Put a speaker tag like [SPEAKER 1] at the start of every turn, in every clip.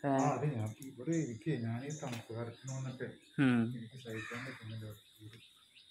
[SPEAKER 1] ഏ,
[SPEAKER 2] ആ അതെ ഞാൻ ഇവിടെ ഇരിക്കേ ഞാൻ ഈ തണുപ്പ് കാലത്തിന് വന്നിട്ട്
[SPEAKER 1] ഉം.
[SPEAKER 2] എനിക്ക് സഹിക്കാൻ പറ്റുന്നില്ല ഇവിടെ.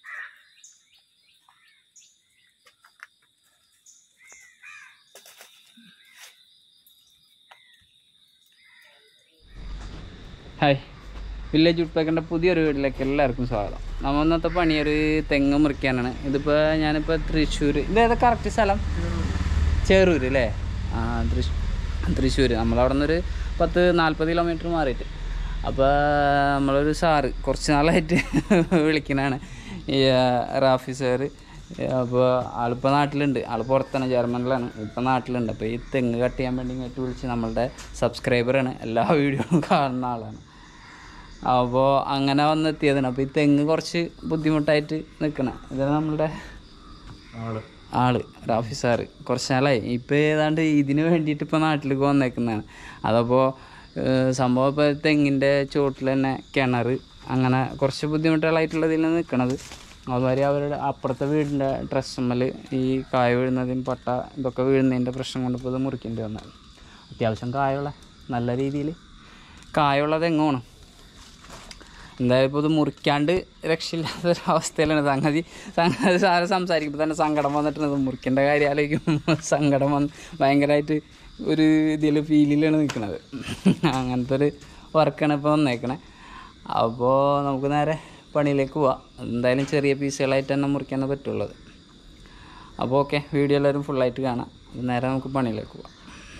[SPEAKER 1] ഹായ് വില്ലേജ് ഉട്പേക്കൻ്റെ പുതിയൊരു വീട്ടിലേക്ക് എല്ലാവർക്കും സ്വാഗതം നമ്മൾ ഇന്നത്തെ പണി ഒരു തെങ്ങ് മുറിക്കാനാണ് ഇതിപ്പോൾ ഞാനിപ്പോൾ തൃശ്ശൂർ ഇതേതാ കറക്റ്റ് സ്ഥലം ചേറൂർ അല്ലേ ആ തൃശ് തൃശ്ശൂർ നമ്മളവിടെ നിന്നൊരു പത്ത് നാൽപ്പത് കിലോമീറ്റർ മാറിയിട്ട് അപ്പോൾ നമ്മളൊരു സാറ് കുറച്ച് നാളായിട്ട് വിളിക്കണതാണ് ഈ ആ, റാഫി സാറ് അപ്പോൾ ആളിപ്പോൾ നാട്ടിലുണ്ട് ആൾ പുറത്താണ് ജർമ്മനിലാണ് ഇപ്പോൾ നാട്ടിലുണ്ട് അപ്പോൾ ഈ തെങ്ങ് കട്ട് ചെയ്യാൻ വേണ്ടി ഇങ്ങോട്ട് വിളിച്ച് നമ്മളുടെ സബ്സ്ക്രൈബറാണ് എല്ലാ വീഡിയോയും കാണുന്ന ആളാണ് അപ്പോൾ അങ്ങനെ വന്നെത്തിയതാണ് അപ്പോൾ ഈ തെങ്ങ് കുറച്ച് ബുദ്ധിമുട്ടായിട്ട് നിൽക്കണം ഇതാണ് നമ്മളുടെ
[SPEAKER 2] ആള്
[SPEAKER 1] ആള് റാഫി സാറ് കുറച്ച് നാളായി ഇപ്പോൾ ഏതാണ്ട് ഇതിന് വേണ്ടിയിട്ട് ഇപ്പോൾ നാട്ടിലേക്ക് വന്നേക്കുന്നതാണ് അതപ്പോൾ സംഭവം ഇപ്പോൾ തെങ്ങിൻ്റെ ചോട്ടിൽ തന്നെ കിണർ അങ്ങനെ കുറച്ച് ബുദ്ധിമുട്ടുകളായിട്ടുള്ളതിൽ നിൽക്കണത് അതുമാതിരി അവരുടെ അപ്പുറത്തെ വീടിൻ്റെ ഡ്രസ്സുമ്മൽ ഈ കായ വീഴുന്നതും പട്ട ഇതൊക്കെ വീഴുന്നതിൻ്റെ പ്രശ്നം കൊണ്ട് ഇപ്പോൾ ഇത് മുറിക്കേണ്ടി വന്നത് അത്യാവശ്യം കായുള്ള നല്ല രീതിയിൽ കായുള്ള തെങ്ങാണ് എന്തായാലും ഇപ്പോൾ ഇത് മുറിക്കാണ്ട് രക്ഷയില്ലാത്തൊരവസ്ഥയിലാണ് സംഗതി സംഗതി സാറ് സംസാരിക്കുമ്പോൾ തന്നെ സങ്കടം വന്നിട്ടുണ്ട് ഇത് മുറിക്കേണ്ട കാര്യം ആലോചിക്കുമ്പോൾ സങ്കടം വന്ന് ഭയങ്കരമായിട്ട് ഒരു ഇതിൽ ഫീലിലാണ് നിൽക്കുന്നത് അങ്ങനത്തെ ഒരു വർക്കാണ് ഇപ്പോൾ വന്നേക്കണേ അപ്പോൾ നമുക്ക് നേരെ പണിയിലേക്ക് പോവാം എന്തായാലും ചെറിയ പീസുകളായിട്ട് തന്നെ മുറിക്കാൻ പറ്റുള്ളത് അപ്പോൾ ഓക്കെ വീഡിയോ എല്ലാവരും ഫുള്ളായിട്ട് കാണാം നേരെ നമുക്ക് പണിയിലേക്ക് പോവാം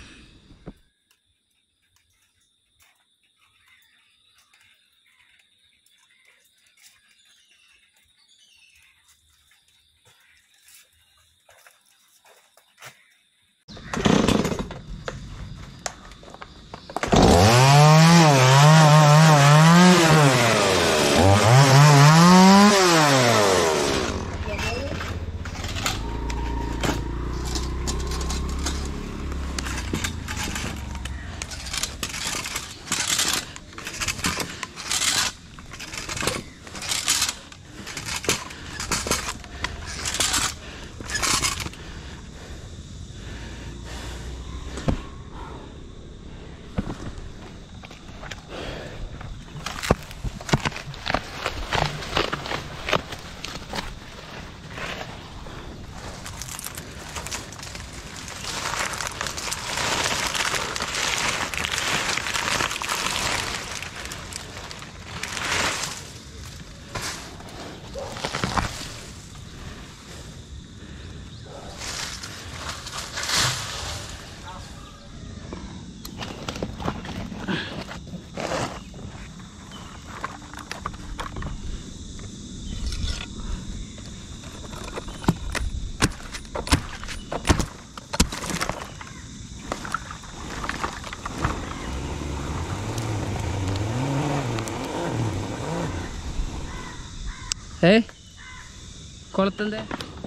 [SPEAKER 1] ഏ കുളത്തിൻ്റെ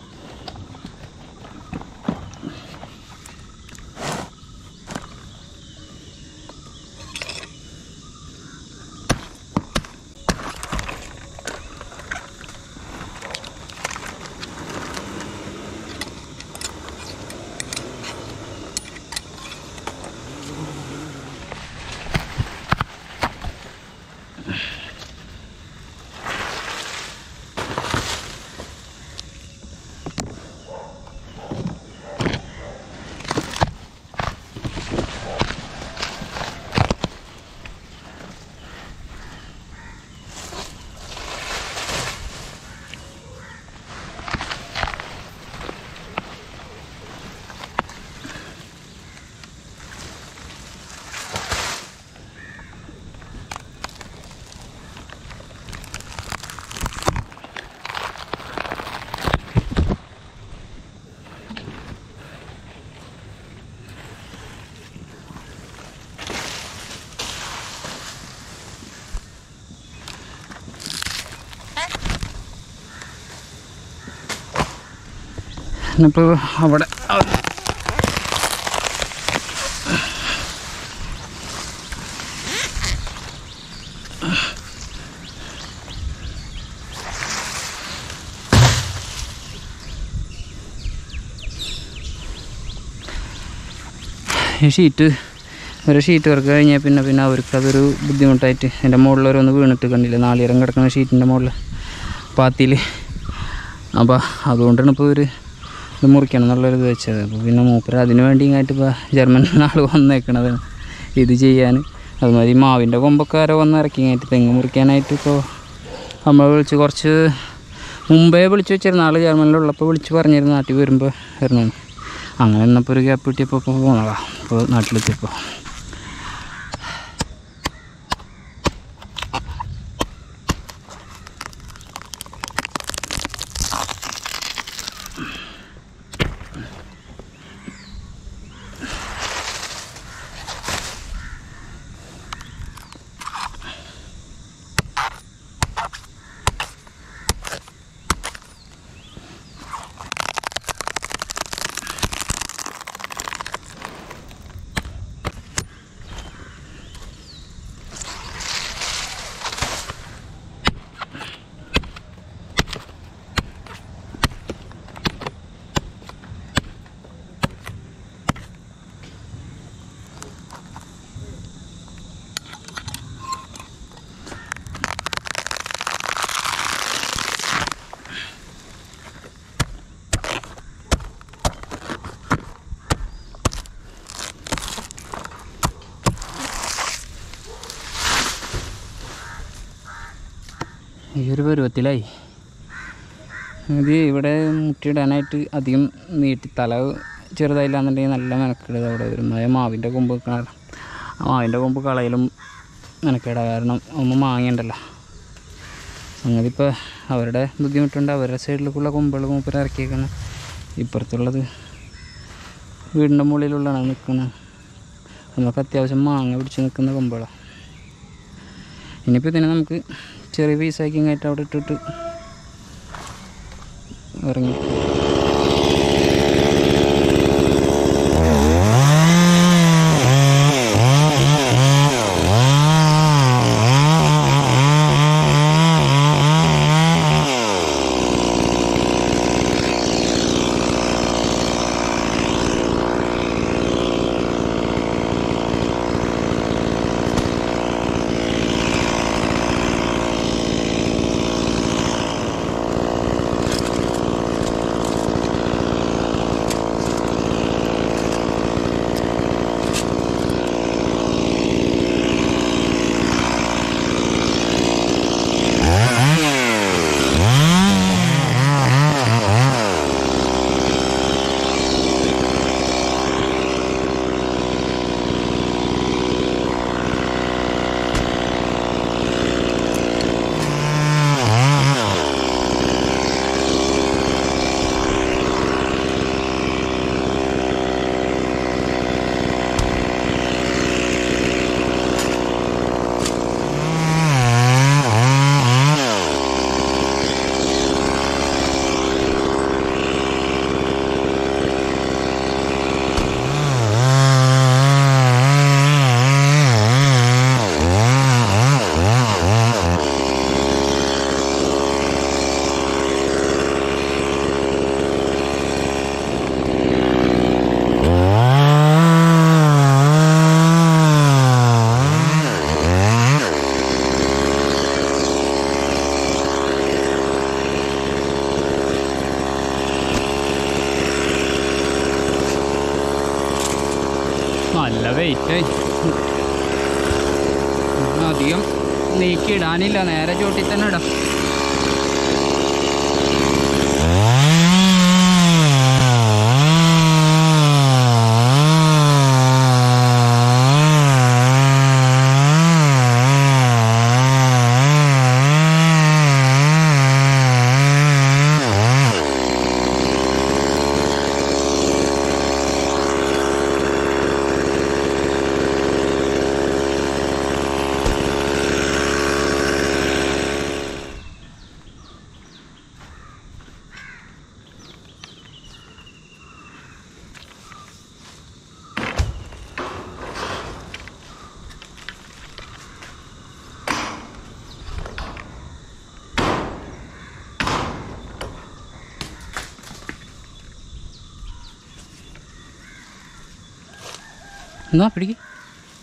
[SPEAKER 1] ഇപ്പോൾ അവിടെ ഈ ഷീറ്റ് ഒരു ഷീറ്റ് വർക്ക് കഴിഞ്ഞാൽ പിന്നെ പിന്നെ അവർക്ക് അതൊരു ബുദ്ധിമുട്ടായിട്ട് എൻ്റെ മുകളിൽ ഓരോന്ന് വീണിട്ട് കണ്ടില്ലേ നാളികേരം കിടക്കുന്ന ഷീറ്റിൻ്റെ മുകളിൽ പാത്തിയിൽ അപ്പോൾ അതുകൊണ്ടാണ് ഇപ്പോൾ ഒരു ഇത് മുറിക്കണം എന്നുള്ളൊരു ഇത് വെച്ചത് അപ്പോൾ പിന്നെ മൂപ്പര് അതിന് വേണ്ടി ഇങ്ങായിട്ട് ഇപ്പോൾ ജർമ്മൻ ആൾ വന്നേക്കണത് ഇത് ചെയ്യാൻ അതുമാതിരി മാവിൻ്റെ കൊമ്പൊക്കെ ആരോ വന്ന് ഇറക്കി കഴിഞ്ഞിട്ട് തെങ്ങ് മുറിക്കാനായിട്ട് ഇപ്പോൾ നമ്മൾ വിളിച്ച് കുറച്ച് മുമ്പേ വിളിച്ച് വെച്ചിരുന്ന ആൾ ജർമ്മനിലുള്ളപ്പോൾ വിളിച്ച് പറഞ്ഞിരുന്നു നാട്ടിൽ വരുമ്പോൾ വരണമെന്ന് അങ്ങനെ ഇന്നപ്പോൾ ഒരു ഗ്യാപ്പ് കിട്ടിയപ്പോൾ ഇപ്പോൾ പോന്നതാ ഇപ്പോൾ നാട്ടിലെത്തിയപ്പോൾ ഈ ഒരു പരുവത്തിലായി ഇത് ഇവിടെ മുട്ടിയിടാനായിട്ട് അധികം നീട്ടി തല ചെറുതായില്ലാന്നുണ്ടെങ്കിൽ നല്ല മെനക്കേട് അവിടെ വരും അതായത് മാവിൻ്റെ കൊമ്പ് വെക്കണ ആ മാവിൻ്റെ കൊമ്പ് കളയലും മെനക്കേടാ കാരണം ഒന്നും മാങ്ങിയുണ്ടല്ലോ സംഗതി ഇപ്പോൾ അവരുടെ ബുദ്ധിമുട്ടുണ്ട് അവരുടെ സൈഡിലേക്കുള്ള കൊമ്പുകൾ മൂപ്പര് ഇറക്കിയേക്കാണ് ഇപ്പുറത്തുള്ളത് വീടിൻ്റെ മുകളിലുള്ളതാണ് നിൽക്കുന്നത് നമുക്ക് അത്യാവശ്യം മാങ്ങ പിടിച്ച് നിൽക്കുന്ന കൊമ്പുകളാണ് ഇനിയിപ്പോൾ ഇതിനെ നമുക്ക് ചെറിയ പീസാക്കി ഇങ്ങോട്ട് അവിടെ ഇട്ടിട്ട് ഇറങ്ങി നല്ല വെയിറ്റ് അധികം നീക്കി ഇടാനില്ല നേരെ ചോട്ടി തന്നെ ഇടാം എന്നാ പിടിക്ക്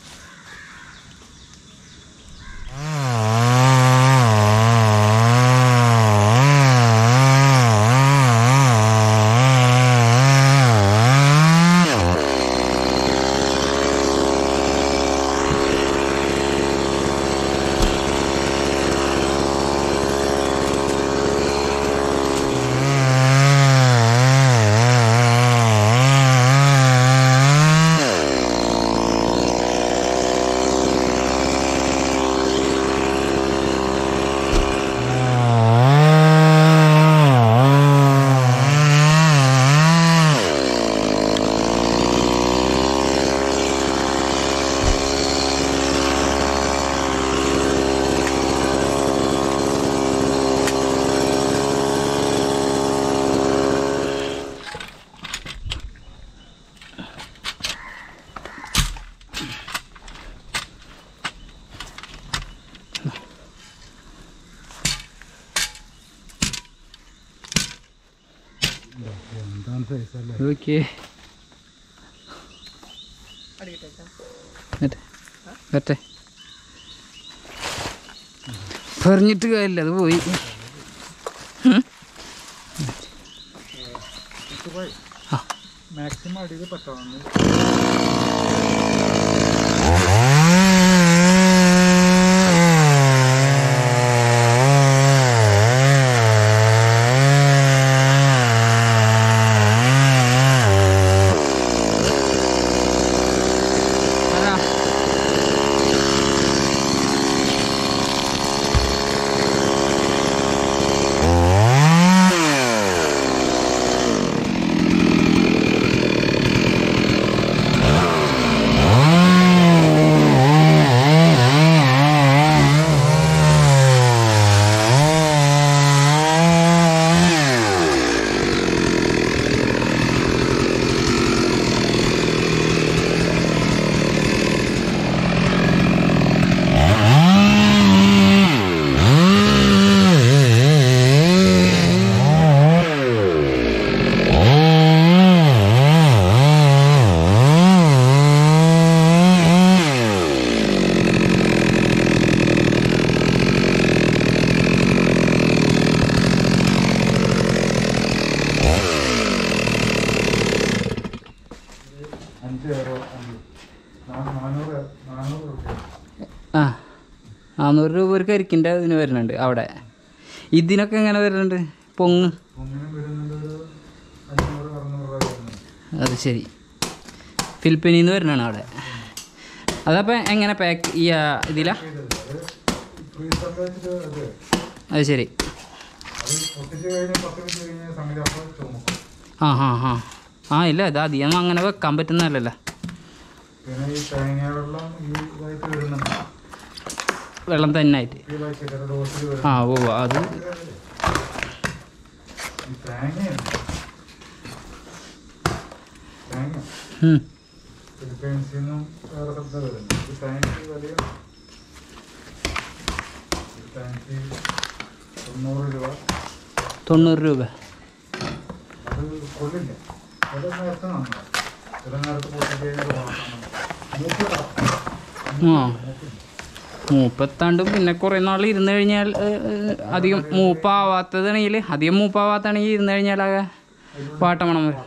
[SPEAKER 2] വൺ സൈസ് അല്ലേ
[SPEAKER 1] നോക്കിയേ എന്നിട്ട് വരട്ടെ പറഞ്ഞിട്ട് കാര്യമില്ല അത് പോയി ഉം. ആ
[SPEAKER 2] മാക്സിമം അടിയിൽ പറ്റാവുന്ന
[SPEAKER 1] അതാ.
[SPEAKER 2] അഞ്ച് ഏറോ അഞ്ച് നാ- നാനൂറ് നാനൂറ് റുപ്യ
[SPEAKER 1] ആ നാനൂറ് രൂപ ഒരു കരിക്കിൻ്റെ ഇതിന് വരുന്നുണ്ട് അവിടെ ഇതിനൊക്കെ എങ്ങനെ വരുന്നുണ്ട് പൊങ്ങ്
[SPEAKER 2] ഒന്നിനും വരുന്നുണ്ട് ഒരു അഞ്ഞൂറ് അറുന്നൂറ് രൂപ വരുന്നുണ്ട്
[SPEAKER 1] അത് ശരി ഫിലിപ്പീനിന്ന് വരുന്നതാണ് അവിടെ അതപ്പോൾ എങ്ങനെ പാക്ക് ഈ ഇതിലാ
[SPEAKER 2] ഫ്രീസറിൽ വെച്ചിട്ട് അത്
[SPEAKER 1] അത് ശരി
[SPEAKER 2] അത് പൊട്ടിച്ച് കഴിഞ്ഞ് പത്ത് മിനിറ്റ് കഴിഞ്ഞ് സംഗതി അപ്പോൾ ചുമക്കും
[SPEAKER 1] ആ ഹാ ഹാ ആ ഇല്ല ഇത് അധികം അങ്ങനെ വെക്കാൻ പറ്റുന്നതല്ലല്ലോ
[SPEAKER 2] പിന്നെ ഈ തേങ്ങ വെള്ളം ഈ ഇതായിട്ട് വരുന്നുണ്ട്
[SPEAKER 1] വെള്ളം തന്നെ ആയിട്ട്
[SPEAKER 2] ഈ പാക്കറ്റ് ഡോസിൽ വരുന്നുണ്ട്
[SPEAKER 1] ആ ഓ അത്
[SPEAKER 2] ഈ തേങ്ങയാണ് തേങ്ങ
[SPEAKER 1] ഉം.
[SPEAKER 2] ഫിലിപ്പൈൻസിൽ നിന്നും വേറെ ശബ്ദം വരുന്നു ഈ തേങ്ങയ്ക്ക് വലിയ ഈ തേങ്ങയ്ക്ക് തൊണ്ണൂറ് രൂപ
[SPEAKER 1] തൊണ്ണൂറ് രൂപ
[SPEAKER 2] അത് കൊള്ളില്ല ചില നേരത്ത് നന്നാവും ചില നേരത്ത് പൊട്ടി കഴിഞ്ഞാൽ മൂപ്പിടാം
[SPEAKER 1] ആ മൂപ്പെത്താണ്ടും പിന്നെ കുറേ നാൾ ഇരുന്ന് കഴിഞ്ഞാൽ ഏ, ഏ, അധികം മൂപ്പാവാത്തതാണെങ്കിൽ അധികം മൂപ്പാവാത്താണെങ്കിൽ ഇരുന്ന് കഴിഞ്ഞാൽ ആകെ പാട്ടമണം വരും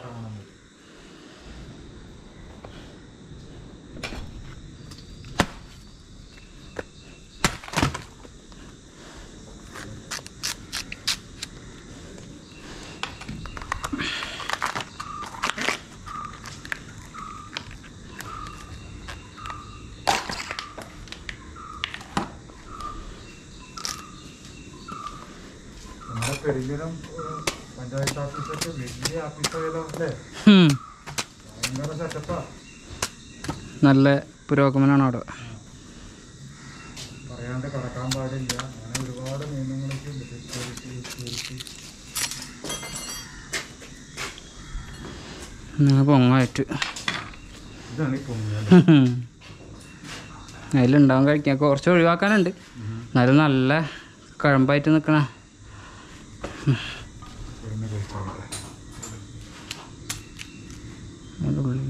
[SPEAKER 2] നമ്മുടെ പെരിഞ്ഞിലും പഞ്ചായത്ത് ഓഫീസൊക്കെ വലിയ ഓഫീസായാലോ അല്ലേ
[SPEAKER 1] ഉം.
[SPEAKER 2] ഭയങ്കര സെറ്റപ്പാ
[SPEAKER 1] നല്ല പുരോഗമനമാണ് അവിടെ
[SPEAKER 2] പറയാണ്ട് കടക്കാൻ പാടില്ല അങ്ങനെ ഒരുപാട് നിയമങ്ങളൊക്കെ ഉണ്ട് സെക്യൂരിറ്റി സെക്യൂരിറ്റി
[SPEAKER 1] അങ്ങനെ പൊങ്ങായിട്ട്
[SPEAKER 2] ഇതാണ് ഈ പൊങ്ങിയാൽ
[SPEAKER 1] അതിലുണ്ടാവും കഴിക്കാൻ കുറച്ച് ഒഴിവാക്കാനുണ്ട് എന്നാലും നല്ല കഴമ്പായിട്ട് നിൽക്കണ
[SPEAKER 2] ഇവിടുന്ന് കഴിച്ചാൽ
[SPEAKER 1] അതിൻ്റെ ഉള്ളിൽ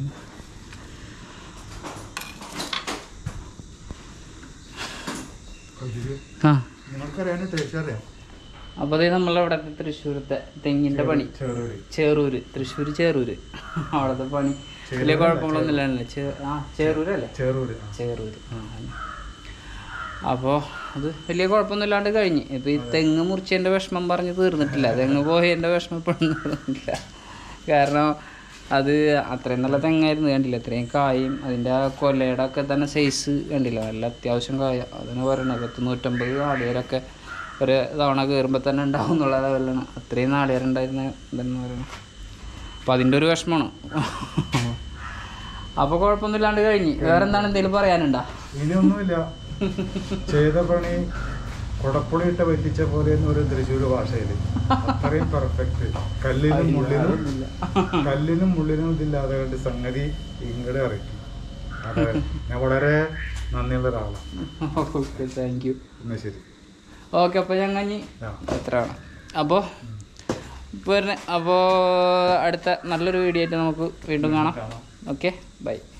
[SPEAKER 2] കഴിച്ചിട്ട്
[SPEAKER 1] ആ
[SPEAKER 2] നിങ്ങൾക്കറിയാൻ ടേസ്റ്റ് അറിയാം
[SPEAKER 1] അപ്പോൾ അതേ നമ്മളവിടെ തൃശ്ശൂരത്തെ തെങ്ങിൻ്റെ പണി
[SPEAKER 2] ചെറുപടി
[SPEAKER 1] ചേറൂര് തൃശ്ശൂർ ചേറൂര് അവിടുത്തെ പണി വലിയ കുഴപ്പങ്ങളൊന്നുമില്ല ചേ ആ ചേറൂരല്ലേ
[SPEAKER 2] ചെറുപടി
[SPEAKER 1] ചേറൂര് അപ്പോൾ അത് വലിയ കുഴപ്പമൊന്നുമില്ലാണ്ട് കഴിഞ്ഞ് ഇപ്പോൾ ഈ തെങ്ങ് മുറിച്ചതിൻ്റെ വിഷമം പറഞ്ഞ് തീർന്നിട്ടില്ല തെങ്ങ് പോയതിൻ്റെ വിഷമം ഇപ്പോഴും തീർന്നിട്ടില്ല കാരണം അത് അത്രയും നല്ല തെങ്ങായിരുന്നു കണ്ടില്ല അത്രയും കായും അതിൻ്റെ ആ കൊലയുടെ ഒക്കെ തന്നെ സൈസ് കണ്ടില്ല നല്ല അത്യാവശ്യം കായ അതിന് പറയണത് പത്ത് നൂറ്റമ്പത് നാളികേരൊക്കെ ഒരു തവണ കയറുമ്പോൾ തന്നെ ഉണ്ടാവും എന്നുള്ള ലെവലാണ് അത്രയും നാളികേരുണ്ടായിരുന്ന ഇതെന്ന് പറയുന്നത് അപ്പോൾ അതിൻ്റെ ഒരു വിഷമമാണ് അപ്പോൾ കുഴപ്പമൊന്നുമില്ലാണ്ട് കഴിഞ്ഞ് വേറെ എന്താണ് എന്തെങ്കിലും പറയാനുണ്ടോ
[SPEAKER 2] ഇനിയൊന്നുമില്ല ചെയ്ത പണി കുടപ്പുളി ഇട്ട് വെറ്റിച്ച പോലെ എന്ന് പറയും തൃശ്ശൂർ ഭാഷയിൽ അത്രയും പെർഫെക്റ്റ് കല്ലിനും മുള്ളിനും കല്ലിനും മുള്ളിനും ഇതില്ലാതെ കണ്ട് സംഗതി ഇങ്ങടെ അറിയിക്കും അതെ ഞാൻ വളരെ നന്ദിയുള്ള ഒരാളാണ്
[SPEAKER 1] ഓക്കെ താങ്ക് യു
[SPEAKER 2] എന്നാ ശരി
[SPEAKER 1] ഓക്കെ അപ്പോൾ ഞങ്ങൾ ഇനി
[SPEAKER 2] ആ
[SPEAKER 1] എത്ര വേണം അപ്പോൾ വരുന്നത് അപ്പോൾ അടുത്ത നല്ലൊരു വീഡിയോ ആയിട്ട് നമുക്ക് വീണ്ടും കാണാം ഓക്കെ ബൈ